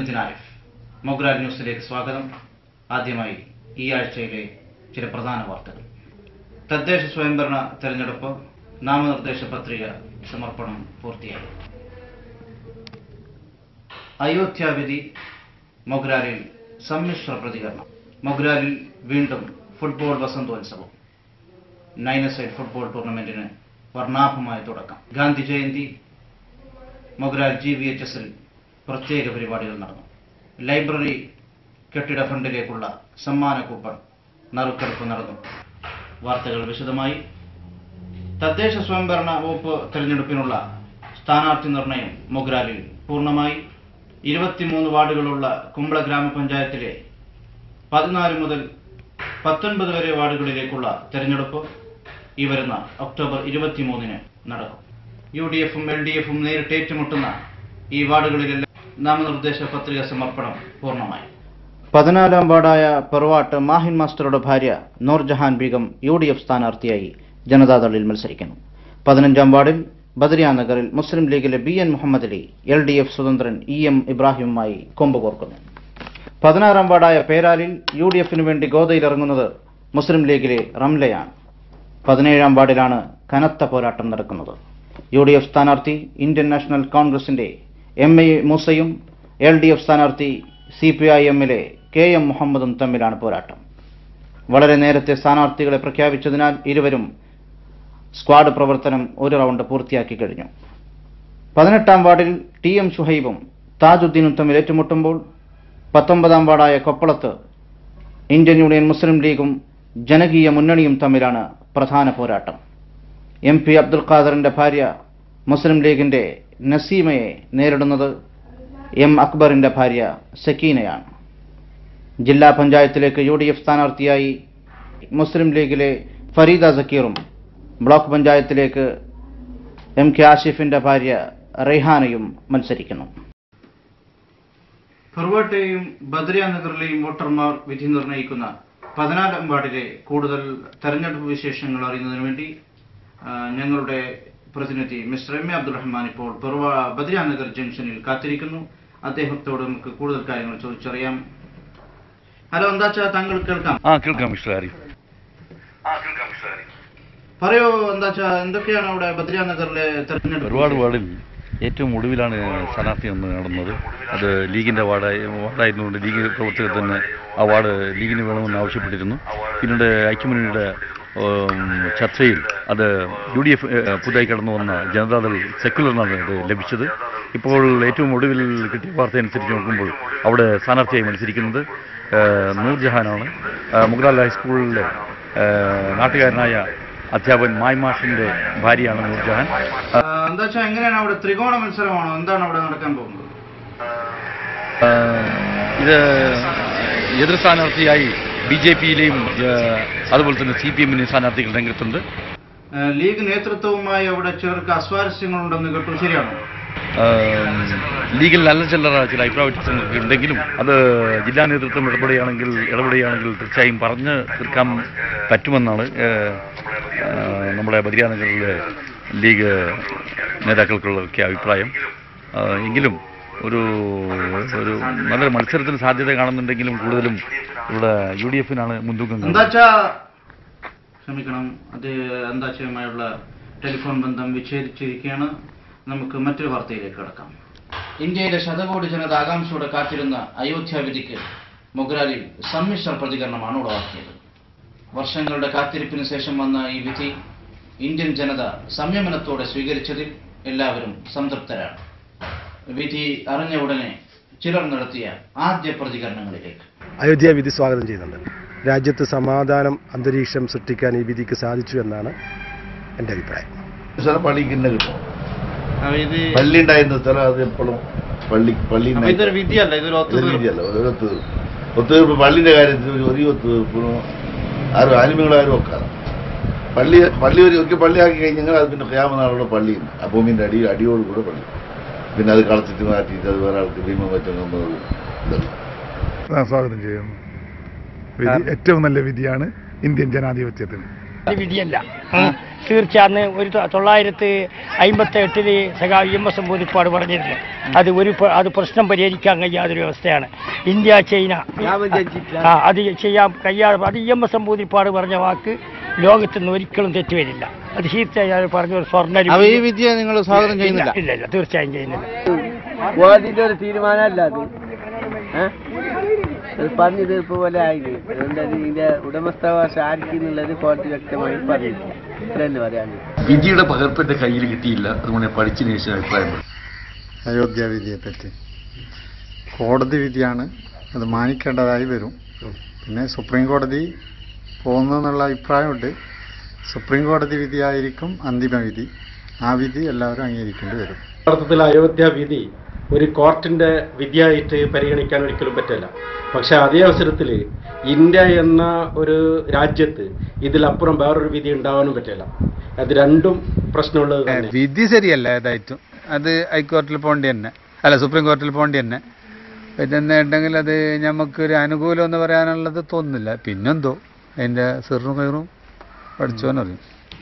സൈനുദ്ദീൻ ആരിഫ് മൊഗ്രാൽ ന്യൂസിലേക്ക് സ്വാഗതം ആദ്യമായി ഈ ആഴ്ചയിലെ ചില പ്രധാന വാർത്തകൾ തദ്ദേശ സ്വയംഭരണ തെരഞ്ഞെടുപ്പ് നാമനിർദ്ദേശ പത്രിക സമർപ്പണം പൂർത്തിയായി അയോധ്യ വിധി മൊഗ്രാലിൽ സമ്മിശ്ര പ്രതികരണം മൊഗ്രാലിൽ വീണ്ടും ഫുട്ബോൾ വസന്തോത്സവം നൈനസൈഡ് ഫുട്ബോൾ ടൂർണമെന്റിന് വർണ്ണാഭമായ തുടക്കം Gandhi Jayanti Mogral G V H എസിൽ പ്രത്യേക പരിപാടികൾ നടന്നു ലൈബ്രറി കെട്ടിട ഫണ്ടിലേക്കുള്ള സമ്മാന കൂപ്പൺ നറുക്കെടുപ്പ് നടന്നു വാർത്തകൾ വിശദമായി തദ്ദേശ സ്വയംഭരണ വകുപ്പ് തെരഞ്ഞെടുപ്പിനുള്ള സ്ഥാനാർത്ഥി നിർണയം മൊഗ്രാലിൽ പൂർണ്ണമായി ഇരുപത്തിമൂന്ന് വാർഡുകളുള്ള കുമ്പള ഗ്രാമപഞ്ചായത്തിലെ പതിനാല് മുതൽ പത്തൊൻപത് വരെ വാർഡുകളിലേക്കുള്ള തെരഞ്ഞെടുപ്പ് ഈ വരുന്ന ഒക്ടോബർ ഇരുപത്തിമൂന്നിന് നടക്കും യു ഡി എഫും എൽ ഡി എഫും നേരിട്ട് ഏറ്റുമുട്ടുന്ന ഈ വാർഡുകളിലെല്ലാം നാമനിർദ്ദേശ പത്രിക സമർപ്പണം പൂർണ്ണമായി പതിനാലാം വാർഡായ പെറുവാട്ട് മാഹിൻ മാസ്റ്ററുടെ ഭാര്യ Noorjahan Begum U D F സ്ഥാനാർത്ഥിയായി ജനതാദളിൽ മത്സരിക്കുന്നു പതിനഞ്ചാം വാർഡിൽ ബദരിയ നഗറിൽ മുസ്ലിം ലീഗിലെ B N Muhammad Ali L D F സ്വതന്ത്രൻ ഇ എം ഇബ്രാഹിമുമായി കൊമ്പ് കോർക്കുന്നു പതിനാറാം വാർഡായ പേരാലിൽ യു ഡി എഫിനു വേണ്ടി ഗോദയിലിറങ്ങുന്നത് മുസ്ലിം ലീഗിലെ റംലയാണ് പതിനേഴാം വാർഡിലാണ് കനത്ത പോരാട്ടം നടക്കുന്നത് യു ഡി എഫ് സ്ഥാനാർത്ഥി ഇന്ത്യൻ നാഷണൽ കോൺഗ്രസിന്റെ എം എ മൂസയും എൽ ഡി എഫ് സ്ഥാനാർത്ഥി സി പി ഐ എമ്മിലെ കെ എം മുഹമ്മദും തമ്മിലാണ് പോരാട്ടം വളരെ നേരത്തെ സ്ഥാനാർത്ഥികളെ പ്രഖ്യാപിച്ചതിനാൽ ഇരുവരും സ്ക്വാഡ് പ്രവർത്തനം ഒരു റൗണ്ട് പൂർത്തിയാക്കി കഴിഞ്ഞു പതിനെട്ടാം വാർഡിൽ ടി എം ഷുഹൈബും താജുദ്ദീനും തമ്മിൽ ഏറ്റുമുട്ടുമ്പോൾ പത്തൊമ്പതാം വാർഡായ കൊപ്പളത്ത് ഇന്ത്യൻ യൂണിയൻ മുസ്ലിം ലീഗും ജനകീയ മുന്നണിയും തമ്മിലാണ് പ്രധാന പോരാട്ടം എം പി അബ്ദുൽ ഖാദറിന്റെ ഭാര്യ മുസ്ലിം ലീഗിന്റെ നസീമയെ നേരിടുന്നത് എം അക്ബറിന്റെ ഭാര്യ സക്കീനയാണ് ജില്ലാ പഞ്ചായത്തിലേക്ക് യു ഡി എഫ് സ്ഥാനാർത്ഥിയായി മുസ്ലിം ലീഗിലെ ഫരീദ സക്കീറും ബ്ലോക്ക് പഞ്ചായത്തിലേക്ക് എം കെ ആഷിഫിന്റെ ഭാര്യ റെയ്ഹാനയും മത്സരിക്കുന്നു ഫെർവാട്ടയെയും ബദ്രിയ നഗറിലെയും വോട്ടർമാർ വിധി നിർണ്ണയിക്കുന്ന പതിനാലാം വാർഡിലെ കൂടുതൽ തെരഞ്ഞെടുപ്പ് വിശേഷങ്ങൾ അറിയുന്നതിന് വേണ്ടി ആ, ഞങ്ങളുടെ പ്രതിനിധി മിസ്റ്റർ എം എ അബ്ദുറഹ്മാൻ ഇപ്പോൾ പെറുവ ബദ്രിയ നഗർ ജംഗ്ഷനിൽ കാത്തിരിക്കുന്നു അദ്ദേഹത്തോട് നമുക്ക് കൂടുതൽ കാര്യങ്ങൾ ചോദിച്ചറിയാം ഹലോ എന്താച്ചാ താങ്കൾ കേൾക്കാം ആ കേൾക്കാം മിസ്റ്റർ ആരിഫ് പറയൂ എന്താച്ചാ എന്തൊക്കെയാണ് അവിടെ ബദ്രിയ നഗറിലെ തെരഞ്ഞെടുപ്പ് ഒരുപാട് വാർഡിൽ ഏറ്റവും ഒടുവിലാണ് സ്ഥാനാർത്ഥി ഒന്ന് നടന്നത് അത് ലീഗിൻ്റെ വാർഡായി വാർഡായിരുന്നുകൊണ്ട് ലീഗ് പ്രവർത്തകർ തന്നെ ആ വാർഡ് ലീഗിന് വേണമെന്ന് ആവശ്യപ്പെട്ടിരുന്നു പിന്നീട് ഐക്യമുന്നണിയുടെ ഉം, ചർച്ചയിൽ അത് യു ഡി എഫ് പുതുതായി കടന്നു വന്ന ജനതാദൾ സെക്യുലറിനാണ് ഇത് ലഭിച്ചത് ഇപ്പോൾ ഏറ്റവും ഒടുവിൽ കിട്ടിയ വാർത്ത അനുസരിച്ച് നോക്കുമ്പോൾ അവിടെ സ്ഥാനാർത്ഥിയായി മത്സരിക്കുന്നത് ഏഹ്, നൂർജഹാനാണ് ഏഹ്, മുഗ്ലാൽ ഹൈസ്കൂളിലെ ഏഹ്, നാട്ടുകാരനായ അധ്യാപകൻ മായ്മാഷിൻ്റെ ഭാര്യയാണ് നൂർജഹാൻ എന്താ വെച്ചാൽ എങ്ങനെയാണ് അവിടെ ത്രികോണ മത്സരമാണോ എന്താണ് അവിടെ നടക്കാൻ പോകുന്നത് ആഹ് ഇത് എതിർ സ്ഥാനാർത്ഥിയായി ബി ജെ പിയിലെയും അതുപോലെ തന്നെ സി പി എമ്മിനെയും സ്ഥാനാർത്ഥികൾ രംഗത്തുണ്ട് ആ, ലീഗ് നേതൃത്വവുമായി അവിടെ ചിലർക്ക് അസ്വാരസ്യങ്ങളുണ്ടെന്ന് കേട്ടു ശരിയാണോ ആഹ് ലീഗിൽ നല്ല ചില്ലറ ചില അഭിപ്രായ വ്യത്യാസങ്ങളൊക്കെ ഉണ്ടെങ്കിലും അത് ജില്ലാ നേതൃത്വം ഇടപെടുകയാണെങ്കിൽ ഇടപെടുകയാണെങ്കിൽ തീർച്ചയായും പറഞ്ഞ് തീർക്കാൻ പറ്റുമെന്നാണ് ആഹ് ആഹ് നമ്മുടെ ബദിരാനഗറിലെ ലീഗ് നേതാക്കൾക്കുള്ളൊക്കെ അഭിപ്രായം ആഹ് എങ്കിലും ഒരു ഒരു നല്ല മത്സരത്തിന് സാധ്യത കാണുന്നുണ്ടെങ്കിലും കൂടുതലും ഇവിടെ യു ഡി എഫിനാണ് മുൻതൂക്കം കാണുന്നത്. എന്താച്ചാ ക്ഷമിക്കണം അത് എന്താച്ചയുമായുള്ള ടെലിഫോൺ ബന്ധം വിച്ഛേദിച്ചിരിക്കുകയാണ് നമുക്ക് മറ്റൊരു വാർത്തയിലേക്ക് കടക്കാം ഇന്ത്യയിലെ ശതകോടി ജനത ആകാംക്ഷയോടെ കാത്തിരുന്ന അയോധ്യ വിധിക്ക് മൊഗ്രാലിൽ സമ്മിശ്ര പ്രതികരണമാണ് ഉളവാക്കിയത് വർഷങ്ങളുടെ കാത്തിരിപ്പിന് ശേഷം വന്ന ഈ വിധി ഇന്ത്യൻ ജനത സംയമനത്തോടെ സ്വീകരിച്ചതിൽ എല്ലാവരും സംതൃപ്തരാണ് വിധി അറിഞ്ഞ ഉടനെ ചിലർ നടത്തിയ ആദ്യ പ്രതികരണങ്ങളിലേക്ക് അയോധ്യ വിധി സ്വാഗതം ചെയ്യുന്നുണ്ട് രാജ്യത്ത് സമാധാനം അന്തരീക്ഷം സൃഷ്ടിക്കാൻ ഈ വിധിക്ക് സാധിച്ചു എന്നാണ് എൻ്റെ അഭിപ്രായം സ്ഥലം പള്ളിക്ക് തന്നെ കിട്ടും ഇത് പള്ളി ഉണ്ടായിരുന്ന സ്ഥലം അത് എപ്പോഴും പള്ളി പള്ളി അപ്പൊ ഇതൊരു വിധിയല്ല ഇതൊരു ഇതൊരു ഒത്തുതീർപ്പ് രീതിയല്ല ഒരു ഒത്തുതീർപ്പ് ഒത്തുതീർപ്പ് പള്ളിന്റെ കാര്യത്തിൽ ഒരു ഒരു ഒത്തുതീർപ്പിനും ആരും ആലിമ്യങ്ങളാരും വെക്കാറ് പള്ളി പള്ളി ഒരു ഒരിക്കൽ പള്ളിയാക്കി കഴിഞ്ഞാൽ അത് പിന്നെ ക്യാമനാളുടെ പള്ളിയുണ്ട് ആ ഭൂമിന്റെ അടി അടിയോട് കൂടെ പള്ളി പിന്നെ അത് കളച്ചിട്ട് മാറ്റിയിട്ട് അത് വേറെ ആൾക്ക് ഭീമം വെച്ചത് ഇതല്ല ഞാൻ സ്വാഗതം ചെയ്യുന്നു വിധി ഏറ്റവും നല്ല വിധിയാണ് ഇന്ത്യൻ ജനാധിപത്യത്തിന് വിധിയല്ല തീർച്ചയായും അന്ന് ഒരു തൊ- തൊള്ളായിരത്തി അമ്പത്തി എട്ടില് സഖാ ഇ എം എസ് എമ്പൂതിപ്പാട് പറഞ്ഞിരുന്നു അത് ഒരു പ- അത് പ്രശ്നം പരിഹരിക്കാൻ കഴിയാത്തൊരു അവസ്ഥയാണ് ഇന്ത്യ ചൈന ആ അത് ചെയ്യാൻ കഴിയാതെ അത് ഇ എം എസ് എമ്പൂതിപ്പാട് പറഞ്ഞ വാക്ക് ലോകത്ത് നിന്ന് ഒരിക്കലും തെറ്റുവരില്ല അത് തീർച്ചയായും പറഞ്ഞ ഒരു സ്വർണ്ണ അപ്പൊ ഈ വിദ്യ നിങ്ങൾ സ്വാഗതം ചെയ്യുന്നില്ല ഇല്ല ഇല്ല തീർച്ചയായും ചെയ്യുന്നില്ല കോടതിന്റെ ഒരു തീരുമാനമല്ല അത് ഏ? അത് പറഞ്ഞു തീർപ്പ് പോലെ ആയിന് അതുകൊണ്ട് അത് ഇതിന്റെ ഉടമസ്ഥാവകാശം ആർക്കെന്നുള്ളത് കോടതി വ്യക്തമായി പറഞ്ഞിട്ടില്ല ഇത്ര തന്നെ പറയാനുള്ളൂ വിധിയുടെ പകർപ്പ് എൻ്റെ കയ്യിൽ കിട്ടിയില്ല അതുകൊണ്ട് ഞാൻ പഠിച്ചതിന് ശേഷം അഭിപ്രായം പറയും അയോധ്യ വിധിയെപ്പറ്റി കോടതി വിധിയാണ് അത് മാനിക്കേണ്ടതായി വരും പിന്നെ സുപ്രീം കോടതി പോകുന്നു എന്നുള്ള അഭിപ്രായമുണ്ട് സുപ്രീം കോടതി വിധിയായിരിക്കും അന്തിമ വിധി ആ വിധി എല്ലാവരും അംഗീകരിക്കേണ്ടി വരും യഥാർത്ഥത്തിൽ അയോധ്യ വിധി ഒരു കോർട്ടിന്റെ വിധിയായിട്ട് പരിഗണിക്കാൻ ഒരിക്കലും പറ്റില്ല പക്ഷെ അതേ അവസരത്തിൽ ഇന്ത്യ എന്ന ഒരു രാജ്യത്ത് ഇതിലപ്പുറം വേറൊരു വിധി ഉണ്ടാവാനും പറ്റില്ല അത് രണ്ടും പ്രശ്നമുള്ളത് തന്നെ വിധി ശരിയല്ല ഏതായിട്ടും അത് ഹൈക്കോടതിയിൽ പോകേണ്ടി തന്നെ അല്ല സുപ്രീം കോടതിയിൽ പോകേണ്ടി തന്നെ പിന്നെ ഉണ്ടെങ്കിൽ അത് നമുക്കൊരു അനുകൂലം എന്ന് പറയാനുള്ളത് തോന്നുന്നില്ല പിന്നെന്തോ അതിൻ്റെ സിറും കയറും പഠിച്ചോനറിയും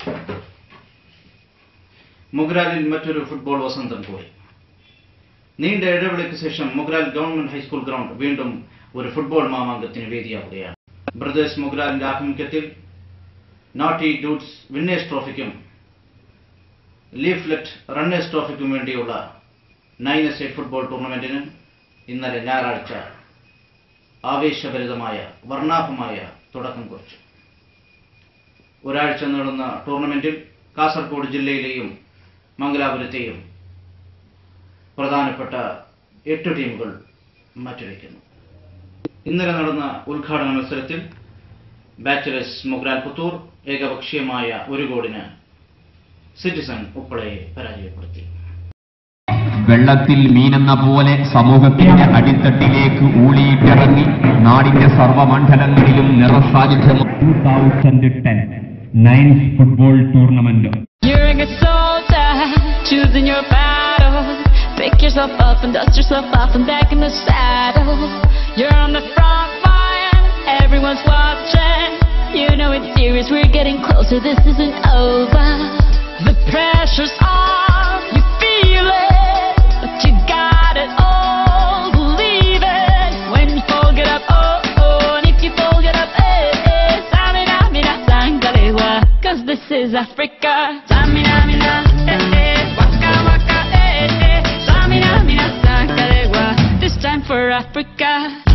മുഗ്രാലിൽ മറ്റൊരു ഫുട്ബോൾ വസന്തം പോയി നീണ്ട ഇടവേളയ്ക്ക് ശേഷം മുഗ്രാൽ ഗവൺമെന്റ് ഹൈസ്കൂൾ ഗ്രൗണ്ട് വീണ്ടും ഒരു ഫുട്ബോൾ മാമാങ്കത്തിന് വേദിയാവുകയാണ് ബ്രദേഴ്സ് മുഗ്രാലിന്റെ ആഭിമുഖ്യത്തിൽ നോട്ടി ഡൂട്ട്സ് വിന്നേഴ്സ് ട്രോഫിക്കും ലീഫ്ലെറ്റ് റണ്ണേഴ്സ് ട്രോഫിക്കും വേണ്ടിയുള്ള നയൻ എസ് എ ഫുട്ബോൾ ടൂർണമെന്റിന് ഇന്നലെ ഞായറാഴ്ച ആവേശഭരിതമായ വർണ്ണാഭമായ തുടക്കം കുറിച്ചു ഒരാഴ്ച നീളുന്ന ടൂർണമെന്റിൽ കാസർഗോഡ് ജില്ലയിലെയും മംഗലാപുരത്തെയും പ്രധാനപ്പെട്ട എട്ട് ടീമുകൾ മത്സരിക്കുന്നു ഇന്നലെ നടന്ന ഉദ്ഘാടന മത്സരത്തിൽ ബാച്ചലേഴ്സ് മുഗ്രാൽ പുത്തൂർ ഏകപക്ഷീയമായ ഒരു ഗോളിന് സിറ്റിസൺ ഉപ്പളയെ പരാജയപ്പെടുത്തി വെള്ളത്തിൽ മീനെന്ന പോലെ സമൂഹത്തിന്റെ അടിത്തട്ടിലേക്ക് ഊളിയിട്ടിറങ്ങി നാടിന്റെ സർവമണ്ഡലങ്ങളിലും നിറസാന്നിധ്യം two thousand ten nines football tournament You're a good soldier, choosing your battle. Pick yourself up and dust yourself off and back in the saddle. You're on the front line, everyone's watching. You know it's serious, we're getting closer, this isn't over. The pressure's on, you feel it, but you got it all, believe it. When you fold it up, oh, oh, and if you fold it up, eh, eh, samina, mina, sangalewa, cause this is Africa. Samina, mina, eh, eh, waka, waka, eh, eh, samina, mina, sangalewa, this time for Africa.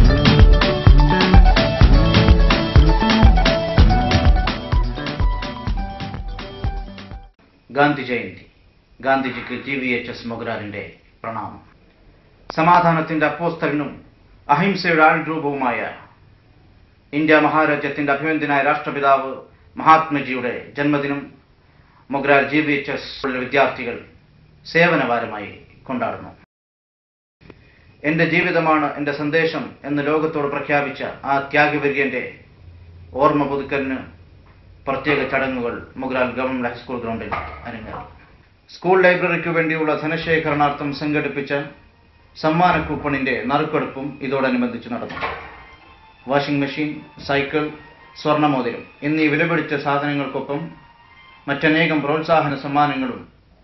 Gandhi Jayanti ഗാന്ധിജിക്ക് G V H S മൊഗ്രാലിന്റെ പ്രണാമം സമാധാനത്തിന്റെ അപ്പോസ്തലനും അഹിംസയുടെ ആൾരൂപവുമായ India മഹാരാജ്യത്തിന്റെ അഭിമന്യനായ രാഷ്ട്രപിതാവ് മഹാത്മജിയുടെ ജന്മദിനം Mogral G V H S ഉള്ള വിദ്യാർത്ഥികൾ സേവനവാരമായി കൊണ്ടാടുന്നു എന്റെ ജീവിതമാണ് എന്റെ സന്ദേശം എന്ന് ലോകത്തോട് പ്രഖ്യാപിച്ച ആ ത്യാഗവര്യന്റെ ഓർമ്മ പുതുക്കലിന് പ്രത്യേക ചടങ്ങുകൾ മുഗ്രാൽ ഗവൺമെന്റ് ഹൈസ്കൂൾ ഗ്രൗണ്ടിൽ അരങ്ങേറി സ്കൂൾ ലൈബ്രറിക്ക് വേണ്ടിയുള്ള ധനശേഖരണാർത്ഥം സംഘടിപ്പിച്ച സമ്മാന കൂപ്പണിന്റെ നറുക്കെടുപ്പും ഇതോടനുബന്ധിച്ച് നടന്നു വാഷിംഗ് മെഷീൻ സൈക്കിൾ സ്വർണ്ണമോതിരം എന്നീ വിലപിടിച്ച സാധനങ്ങൾക്കൊപ്പം മറ്റനേകം പ്രോത്സാഹന സമ്മാനങ്ങളും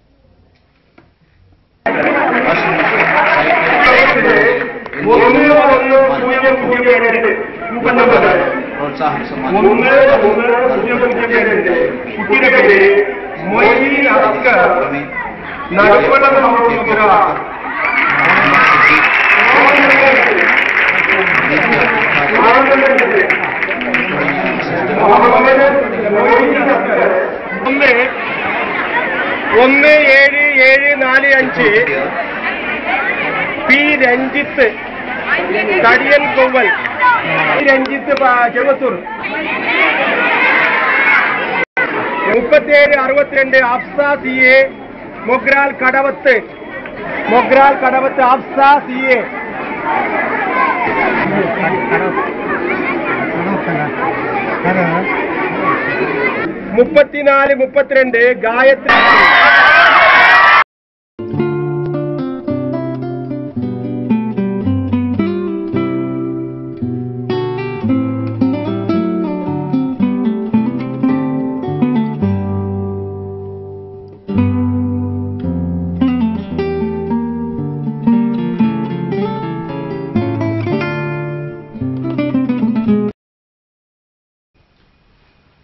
വാഷിംഗ് മെഷീൻ സൈക്കിൾ പ്രോത്സാഹന സമ്മാനം ഒന്ന് ഒന്ന് ഏഴ് ഏഴ് നാല് അഞ്ച് പി രഞ്ജിത്ത് തടിയൻ കൊവ്വൽ പി രഞ്ജിത്ത് പ- ചെവത്തൂർ മുപ്പത്തിയേഴ് അറുപത്തിരണ്ട് Afsa C A Mogral Kadavath Mogral Kadavath Afsa C A മുപ്പത്തിനാല് മുപ്പത്തിരണ്ട് ഗായത്രി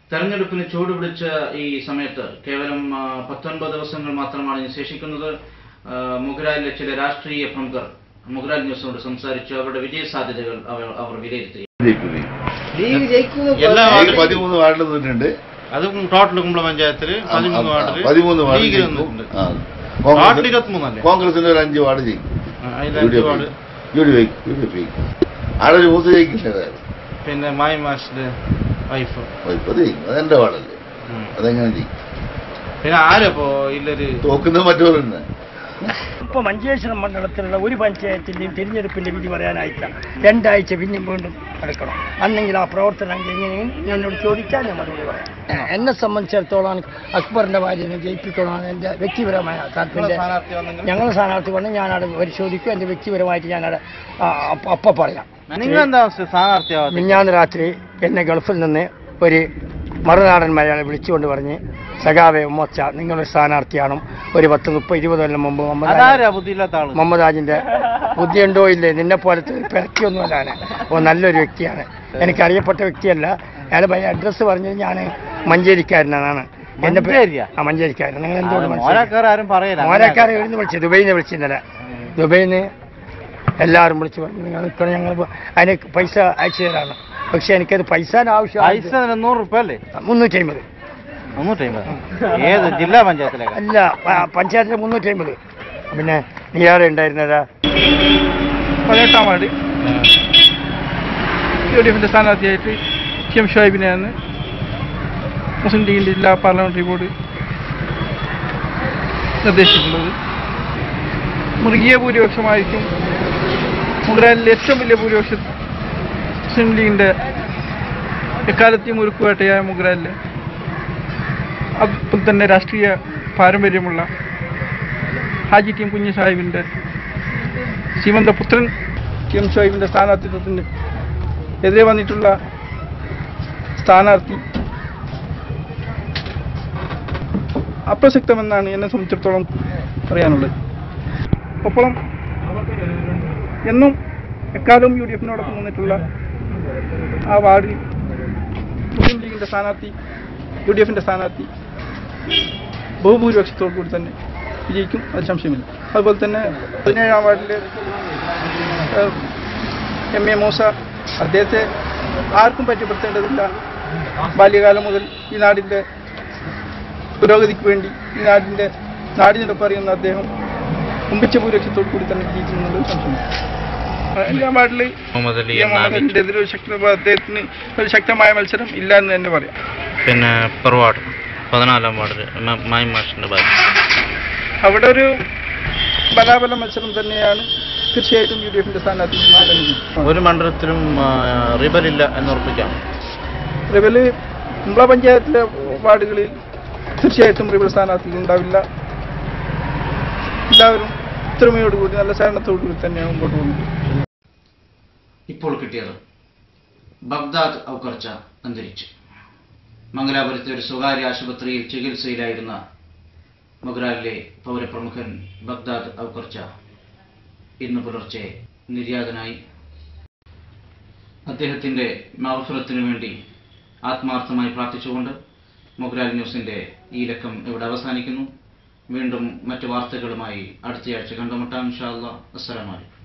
തെരഞ്ഞെടുപ്പിന് ചൂടുപിടിച്ച ഈ സമയത്ത് കേവലം ആ, പത്തൊൻപത് ദിവസങ്ങൾ മാത്രമാണ് ഇനി ശേഷിക്കുന്നത് ആ, മുഗ്രാലിലെ ചില രാഷ്ട്രീയ പ്രമുഖർ മുഗ്രാൽ ന്യൂസിനോട് സംസാരിച്ചു അവരുടെ വിജയ സാധ്യതകൾ അവർ അവർ വിലയിരുത്തി എല്ലാ വാർഡിലും പതിമൂന്ന് വാർഡിൽ നിന്നിട്ടുണ്ട് അതും ടോട്ടൽ കുമ്പള പഞ്ചായത്തില് പതിമൂന്ന് വാർഡില് പതിമൂന്ന് വാർഡ് ലീഗ് ജയിക്കും. നിന്നിട്ടുണ്ട്. ആ. വാർഡിൽ കോൺഗ്രസ് ഇരുപത്തിമൂന്നല്ലേ? കോൺഗ്രസിന്റെ ഒരു അഞ്ച് വാർഡ് ചെയ്യും ആ, അതിൽ അഞ്ച് ward. U D F U D F ജയിക്കും ആടെ ഒരു മൂത്ത് ജയിക്കില്ല പിന്നെ മായി മാഷിന്റെ വൈഫ് ഇപ്പൊ ജയിക്കും അതെന്റെ വാർഡല്ലേ അതെങ്ങനെ ചെയ്യും പിന്നെ ആരപ്പോ ഇല്ലൊരു തോക്കുന്നത് മറ്റവരുണ്ട് ഇപ്പോൾ മഞ്ചേശ്വരം മണ്ഡലത്തിലുള്ള ഒരു പഞ്ചായത്തിൻ്റെയും തിരഞ്ഞെടുപ്പിൻ്റെ വിധി പറയാനായിട്ടില്ല രണ്ടാഴ്ച പിന്നെയും വീണ്ടും എടുക്കണം അന്നെങ്കിൽ ആ പ്രവർത്തനം എങ്ങനെയും എന്നോട് ചോദിച്ചാൽ ഞാൻ മറുപടി പറയാം എന്നെ സംബന്ധിച്ചിടത്തോളം അക്ബറിൻ്റെ ഭാര്യനെ ജയിപ്പിക്കണമെന്ന് എൻ്റെ വ്യക്തിപരമായ താല്പര്യം ഞങ്ങൾ സ്ഥാനാർത്ഥി വന്ന് ഞാനവിടെ പരിശോധിക്കും എൻ്റെ വ്യക്തിപരമായിട്ട് ഞാനവിടെ ആ, അപ്പ- അപ്പം പറയാം നിങ്ങളെന്താ സ്ഥാനാർത്ഥിയാവാത്ത മിഞ്ഞാന്ന് രാത്രി എന്നെ ഗൾഫിൽ നിന്ന് ഒരു മറുനാടൻ മലയാളി വിളിച്ചുകൊണ്ട് പറഞ്ഞ് സഖാവെ ഉമ്മച്ച നിങ്ങളൊരു സ്ഥാനാർത്ഥിയാണ് ഒരു പത്ത് മുപ്പത് ഇരുപത് കൊല്ലം മുമ്പ് മുഹമ്മദ് അതാരാ ബുദ്ധിയില്ലാത്ത ആള് മുഹമ്മദ് ആജിന്റെ ബുദ്ധിയുണ്ടോ ഇല്ലേ നിന്നെ പോലത്തെ ഒരു പിറക്കിയൊന്നുമല്ലാണ് ഓ നല്ലൊരു വ്യക്തിയാണ് എനിക്ക് അറിയപ്പെട്ട വ്യക്തിയല്ല അയാൾ ഭയ അഡ്രസ്സ് പറഞ്ഞത് ഞാൻ മഞ്ചേരിക്കാരനാണ് എന്റെ പേ- മഞ്ചേരിയാ? ആ മഞ്ചേരിക്കാരൻ നിങ്ങൾ എന്തുകൊണ്ട് മോരക്കാർ ആരും പറയില്ല മോരക്കാരെ എഴുന്ന് വിളിച്ചു ദുബൈന്ന് വിളിച്ചിരുന്നല്ല ദുബൈന്ന് എല്ലാവരും വിളിച്ചു പറഞ്ഞു നിങ്ങൾ നിൽക്കണം ഞങ്ങൾ അതിന് പൈസ അയച്ചു തരാണ് പക്ഷെ എനിക്കത് പൈസ ആവശ്യം പൈസ നൂറ് റുപ്യ അല്ലേ മുന്നൂറ്റി അമ്പത് മുന്നൂറ്റി അമ്പത് ഏത് ജില്ലാ പഞ്ചായത്തിലേക്ക് അല്ല പ- പഞ്ചായത്തിലെ മുന്നൂറ്റി അമ്പത് പിന്നെ നീ ആരെ ഉണ്ടായിരുന്നതാ പതിനെട്ടാം വാർഡ് യു ഡി എഫിൻ്റെ സ്ഥാനാർത്ഥിയായിട്ട് കെ എം ഷുഹൈബിനെയാണ് മുസ്ലിം ലീഗിൻ്റെ ജില്ലാ പാർലമെന്ററി ബോർഡ് നിർദ്ദേശിച്ചിട്ടുള്ളത് മൃഗീയ ഭൂരിപക്ഷമായിരിക്കും മുഗ്രാലിലെ ഏറ്റവും വലിയ ഭൂരിപക്ഷം മുസ്ലിം ലീഗിൻ്റെ എക്കാലത്തെയും ഉരുക്കുവേട്ടയായ മുഗ്രാലിലെ അപ്പോൾ തന്നെ രാഷ്ട്രീയ പാരമ്പര്യമുള്ള ഹാജി ടി എം കുഞ്ഞു സാഹിബിൻ്റെ ശ്രീമന്ത പുത്രൻ കെ എം ഷോയിബിൻ്റെ സ്ഥാനാർത്ഥിത്വത്തിന് എതിരെ വന്നിട്ടുള്ള സ്ഥാനാർത്ഥി അപ്രസക്തമെന്നാണ് എന്നെ സംബന്ധിച്ചിടത്തോളം പറയാനുള്ളത് ഒപ്പം എന്നും എക്കാലവും യു ഡി എഫിനോടൊപ്പം നിന്നിട്ടുള്ള ആ വാർഡിൽ മുസ്ലിം ലീഗിൻ്റെ സ്ഥാനാർത്ഥി യു ഡി എഫിൻ്റെ സ്ഥാനാർത്ഥി ബഹുഭൂരിപക്ഷത്തോടു കൂടി തന്നെ വിജയിക്കും അത് സംശയമില്ല അതുപോലെ തന്നെ പതിനേഴാം വാർഡിലെ ഏഹ്, എം എ മൂസ അദ്ദേഹത്തെ ആർക്കും പറ്റപ്പെടുത്തേണ്ടതില്ല ബാല്യകാലം മുതൽ ഈ നാടിൻ്റെ പുരോഗതിക്ക് വേണ്ടി ഈ നാടിൻ്റെ നാടിനെടുപ്പ് അറിയുന്ന അദ്ദേഹം കുമ്പിച്ച ഭൂരിപക്ഷത്തോടു കൂടി തന്നെ വിജയിക്കുമെന്നുള്ളത് സംശയമില്ല അഞ്ചാം വാർഡിൽ മുഹമ്മദ് അലി എ. മുഹമ്മദിന്റെ എതിരെ ഒരു ശക്തി അദ്ദേഹത്തിന് ഒരു ശക്തമായ മത്സരം ഇല്ല എന്ന് തന്നെ പറയാം പിന്നെ പെർവാർഡ് പതിനാലാം വാർഡിൽ മായി മാഷിന്റെ ഭാര്യ അവിടെ ഒരു ബലാബല മത്സരം തന്നെയാണ് തീർച്ചയായിട്ടും യു ഡി എഫിന്റെ സ്ഥാനാർത്ഥി ഒരു മണ്ഡലത്തിലും റിബലില്ല എന്ന് ഉറപ്പിക്കാം റിബല് കുമ്പള പഞ്ചായത്തിലെ വാർഡുകളിൽ തീർച്ചയായിട്ടും റിബൽ സ്ഥാനാർത്ഥികൾ ഉണ്ടാവില്ല എല്ലാവരും ഒത്തൊരുമയോടുകൂടി നല്ല സഹകരണത്തോടുകൂടി തന്നെ മുമ്പോട്ട് പോകുന്നു ഇപ്പോൾ കിട്ടിയത് ബഗ്ദാദ് ഔക്കർച്ച അന്തരിച്ചു മംഗലാപുരത്തെ ഒരു സ്വകാര്യ ആശുപത്രിയിൽ ചികിത്സയിലായിരുന്ന മൊഗ്രാലിലെ പൗരപ്രമുഖൻ ബഗ്ദാദ് ഔക്കർച്ച ഇന്ന് പുലർച്ചെ നിര്യാതനായി അദ്ദേഹത്തിൻ്റെ മഹഫുറത്തിനു വേണ്ടി ആത്മാർത്ഥമായി പ്രാർത്ഥിച്ചുകൊണ്ട് മൊഗ്രാൽ ന്യൂസിൻ്റെ ഈ ലക്കം ഇവിടെ അവസാനിക്കുന്നു വീണ്ടും മറ്റു വാർത്തകളുമായി അടുത്തയാഴ്ച കണ്ടുമുട്ടാം ഇൻഷാ അല്ലാ അസ്സലാമു അലൈക്കും